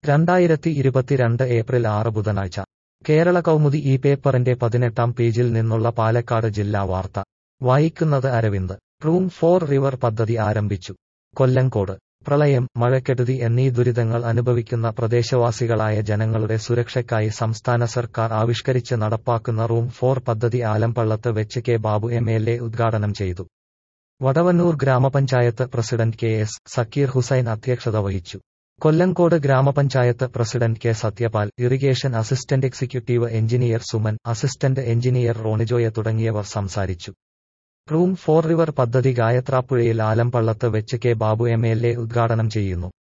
രണ്ടായിരത്തി ഇരുപത്തിരണ്ട് ഏപ്രിൽ ആറ് ബുധനാഴ്ച കേരള കൗമുദി ഈ പേപ്പറിന്റെ പതിനെട്ടാം പേജിൽ നിന്നുള്ള പാലക്കാട് ജില്ലാ വാർത്ത വായിക്കുന്നത് അരവിന്ദ് റൂം ഫോർ റിവർ പദ്ധതി ആരംഭിച്ചു കൊല്ലങ്കോട് പ്രളയം മഴക്കെടുതി എന്നീ ദുരിതങ്ങൾ അനുഭവിക്കുന്ന പ്രദേശവാസികളായ ജനങ്ങളുടെ സുരക്ഷയ്ക്കായി സംസ്ഥാന സർക്കാർ ആവിഷ്കരിച്ച് നടപ്പാക്കുന്ന റൂം ഫോർ പദ്ധതി ആലമ്പള്ളത്ത് വെച്ച് K Babu M L A ഉദ്ഘാടനം ചെയ്തു വടവന്നൂർ ഗ്രാമപഞ്ചായത്ത് president K S Sakeer Hussain അധ്യക്ഷത വഹിച്ചു കൊല്ലങ്കോട് ഗ്രാമപഞ്ചായത്ത് president K Sathyapal irrigation assistant executive engineer Suman assistant engineer റോണിജോയ തുടങ്ങിയവർ സംസാരിച്ചു റൂം ഫോർ റിവർ പദ്ധതി ഗായത്രാപ്പുഴയിൽ ആലമ്പള്ളത്ത് വെച്ച് K Babu M L A ഉദ്ഘാടനം ചെയ്യുന്നു